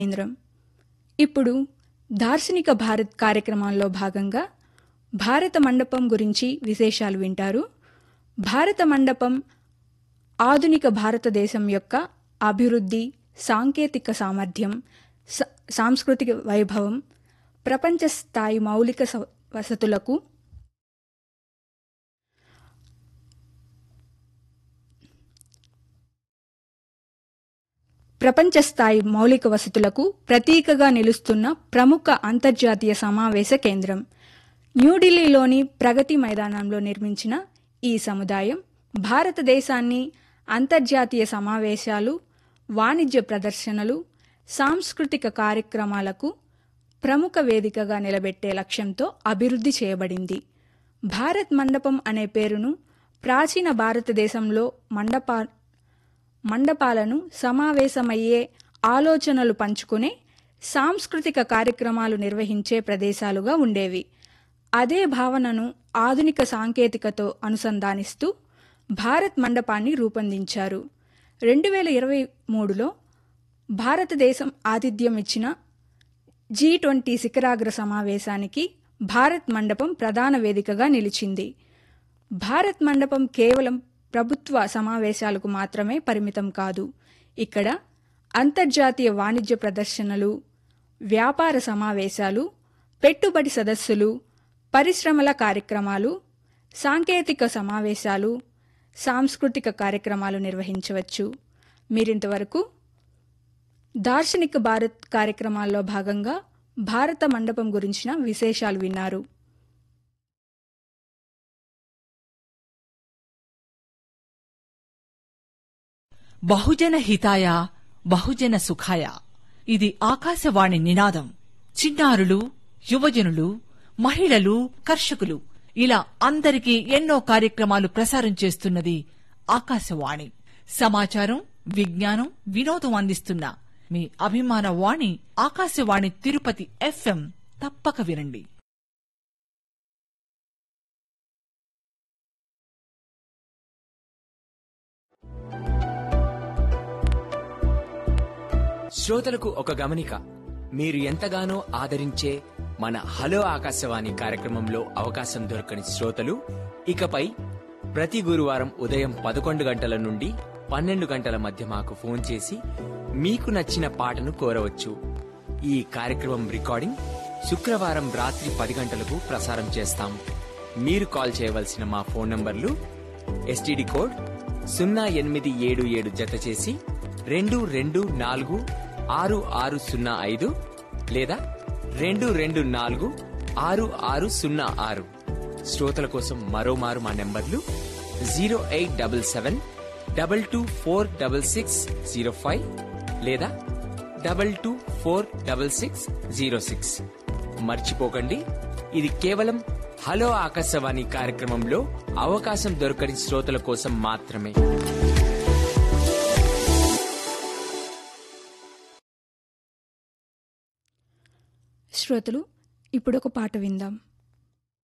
కేంద్రం ఇప్పుడు దార్శనిక భారత్ కార్యక్రమాల్లో భాగంగా భారత మండపం గురించి విశేషాలు వింటారు భారత మండపం ఆధునిక భారతదేశం యొక్క అభివృద్ధి సాంకేతిక సామర్థ్యం స- సాంస్కృతిక వైభవం ప్రపంచ స్థాయి మౌలిక స- వసతులకు ప్రపంచ స్థాయి మౌలిక వసతులకు ప్రతీకగా నిలుస్తున్న ప్రముఖ అంతర్జాతీయ సమావేశ కేంద్రం న్యూఢిల్లీలోని ప్రగతి మైదానంలో నిర్మించిన ఈ సముదాయం భారతదేశాన్ని అంతర్జాతీయ సమావేశాలు వాణిజ్య ప్రదర్శనలు సాంస్కృతిక కార్యక్రమాలకు ప్రముఖ వేదికగా నిలబెట్టే లక్ష్యంతో అభివృద్ధి చేయబడింది భారత్ మండపం అనే పేరును ప్రాచీన భారతదేశంలో మండపా మండపాలను సమావేశమయ్యే ఆలోచనలు పంచుకునే సాంస్కృతిక కార్యక్రమాలు నిర్వహించే ప్రదేశాలుగా ఉండేవి అదే భావనను ఆధునిక సాంకేతికతో అనుసంధానిస్తూ భారత్ మండపాన్ని రూపొందించారు రెండు వేల ఇరవై మూడులో భారతదేశం ఆతిథ్యం ఇచ్చిన జీ ట్వంటీ శిఖరాగ్ర సమావేశానికి భారత్ మండపం ప్రధాన వేదికగా నిలిచింది భారత్ మండపం కేవలం ప్రభుత్వ సమావేశాలకు మాత్రమే పరిమితం కాదు ఇక్కడ అంతర్జాతీయ వాణిజ్య ప్రదర్శనలు వ్యాపార సమావేశాలు పెట్టుబడి సదస్సులు పరిశ్రమల కార్యక్రమాలు సాంకేతిక సమావేశాలు సాంస్కృతిక కార్యక్రమాలు నిర్వహించవచ్చు మీరింతవరకు దార్శనిక భారత్ కార్యక్రమాల్లో భాగంగా భారత మండపం గురించిన విశేషాలు విన్నారు బహుజన హితాయ బహుజన సుఖాయ ఇది ఆకాశవాణి నినాదం చిన్నారులు యువజనులు మహిళలు కర్షకులు ఇలా అందరికీ ఎన్నో కార్యక్రమాలు ప్రసారం చేస్తున్నది ఆకాశవాణి సమాచారం విజ్ఞానం వినోదం అందిస్తున్న మీ అభిమాన వాణి ఆకాశవాణి తిరుపతి ఎఫ్ఎం తప్పక వినండి శ్రోతలకు ఒక గమనిక మీరు ఎంతగానో ఆదరించే మన హలో ఆకాశవాణి కార్యక్రమంలో అవకాశం దొరకని శ్రోతలు ఇకపై ప్రతి గురువారం ఉదయం పదకొండు గంటల నుండి పన్నెండు గంటల మధ్య మాకు ఫోన్ చేసి మీకు నచ్చిన పాటను కోరవచ్చు ఈ కార్యక్రమం రికార్డింగ్ శుక్రవారం రాత్రి పది గంటలకు ప్రసారం చేస్తాం మీరు కాల్ చేయవలసిన మా ఫోన్ నంబర్లు ఎస్టీడీ కోడ్ సున్నా ఎనిమిది ఏడు ఏడు జత చేసి రెండు రెండు నాలుగు ఆరు ఆరు సున్నా ఐదు లేదా రెండు రెండు నాలుగు ఆరు ఆరు సున్నా ఆరు శ్రోతల కోసం మరోమారు మా నెంబర్లు zero eight double seven double two four double six zero five లేదా double two four double six zero six మర్చిపోకండి ఇది కేవలం హలో ఆకాశవాణి కార్యక్రమంలో అవకాశం దొరకని శ్రోతల కోసం మాత్రమే శ్రోతలు ఇప్పుడొక పాట విందాం